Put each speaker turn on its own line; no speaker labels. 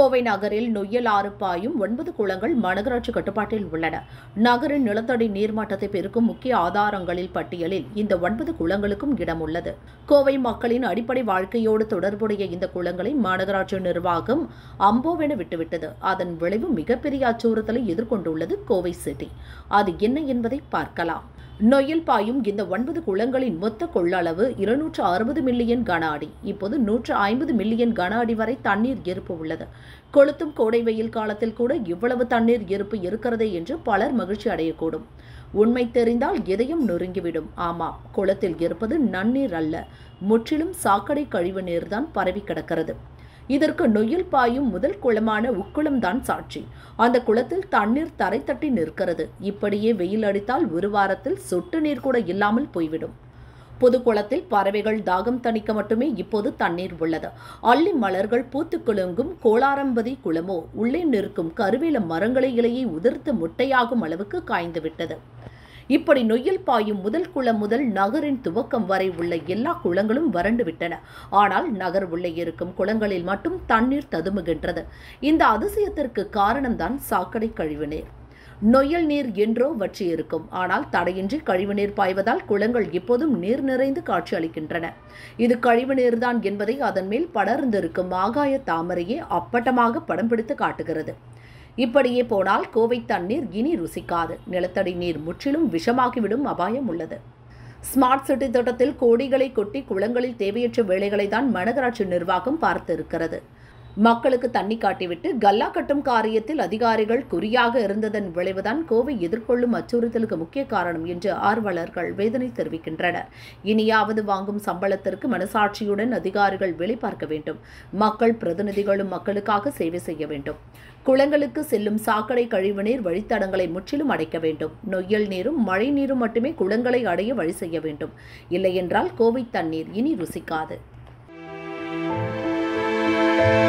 கோவை நகரில் நொய்யல் ஆறு பாயும் ஒன்பது குளங்கள் மாநகராட்சி கட்டுப்பாட்டில் உள்ளன நகரின் நிலத்தடி நீர்மட்டத்தை பெருக்கும் முக்கிய ஆதாரங்களில் பட்டியலில் இந்த ஒன்பது குளங்களுக்கும் இடம் உள்ளது கோவை மக்களின் அடிப்படை வாழ்க்கையோடு தொடர்புடைய இந்த குளங்களை மாநகராட்சி நிர்வாகம் அம்போவென விட்டுவிட்டது அதன் விளைவு மிகப்பெரிய அச்சுறுத்தலை எதிர்கொண்டுள்ளது கோவை சிட்டி அது என்ன என்பதை பார்க்கலாம் நொய்யல் பாயும் இந்த ஒன்பது குளங்களின் மொத்த கொள்ளளவு இருநூற்று அறுபது மில்லியன் கன அடி இப்போது நூற்று ஐம்பது மில்லியன் கன அடி வரை தண்ணீர் இருப்பு உள்ளது கொளுத்தும் கோடை வெயில் காலத்தில் கூட இவ்வளவு தண்ணீர் இருப்பு இருக்கிறதே என்று பலர் மகிழ்ச்சி அடையக்கூடும் உண்மை தெரிந்தால் எதையும் நொறுங்கிவிடும் ஆமாம் குளத்தில் இருப்பது நன்னீர் அல்ல முற்றிலும் சாக்கடை கழிவு நீர்தான் பரவி கிடக்கிறது இதற்கு நொய்யல் பாயும் முதல் குளமான உக்குளம்தான் சாட்சி அந்த குளத்தில் தண்ணீர் தரை தட்டி நிற்கிறது இப்படியே வெயில் அடித்தால் ஒரு வாரத்தில் சொட்டு நீர் கூட இல்லாமல் போய்விடும் புது குளத்தில் பறவைகள் தாகம் தணிக்க மட்டுமே இப்போது தண்ணீர் உள்ளது அள்ளி மலர்கள் பூத்து குலுங்கும் கோளாரம்பதி குளமோ உள்ளே நிற்கும் கருவேல மரங்களை இலையை உதிர்த்து முட்டையாகும் அளவுக்கு காய்ந்து விட்டது இப்படி நொய்யல் பாயும் முதல் குளம் முதல் நகரின் துவக்கம் வரை உள்ள எல்லா குளங்களும் வறண்டு விட்டன ஆனால் நகர் உள்ளே இருக்கும் குளங்களில் மட்டும் தண்ணீர் ததுமுகின்றது இந்த அதிசயத்திற்கு காரணம்தான் சாக்கடை கழிவுநீர் நொய்யல் நீர் என்றோ வற்றி இருக்கும் ஆனால் தடையின்றி கழிவுநீர் பாய்வதால் குளங்கள் எப்போதும் நீர் நிறைந்து காட்சி அளிக்கின்றன இது கழிவுநீர்தான் என்பதை அதன் மேல் படர்ந்திருக்கும் ஆகாய தாமரையே அப்பட்டமாக படம் பிடித்து காட்டுகிறது இப்படியே போனால் கோவை தண்ணீர் இனி ருசிக்காது நிலத்தடி நீர் முற்றிலும் விஷமாகிவிடும் அபாயம் உள்ளது ஸ்மார்ட் சிட்டி திட்டத்தில் கோடிகளை கொட்டி குளங்களில் தேவையற்ற வேலைகளை தான் மாநகராட்சி நிர்வாகம் பார்த்து இருக்கிறது மக்களுக்கு தண்ணி காட்டிவிட்டு கல்லா கட்டும் காரியத்தில் அதிகாரிகள் குறியாக இருந்ததன் விளைவுதான் கோவை எதிர்கொள்ளும் அச்சுறுத்தலுக்கு முக்கிய காரணம் என்று ஆர்வலர்கள் வேதனை தெரிவிக்கின்றனர் இனியாவது வாங்கும் சம்பளத்திற்கு மனசாட்சியுடன் அதிகாரிகள் வேலை பார்க்க வேண்டும் மக்கள் பிரதிநிதிகளும் மக்களுக்காக சேவை செய்ய வேண்டும் குளங்களுக்கு செல்லும் சாக்கடை கழிவுநீர் வழித்தடங்களை முற்றிலும் அடைக்க வேண்டும் நொய்யல் நீரும் மழை நீரும் மட்டுமே குளங்களை அடைய வழி செய்ய வேண்டும் இல்லையென்றால் கோவை தண்ணீர் இனி ருசிக்காது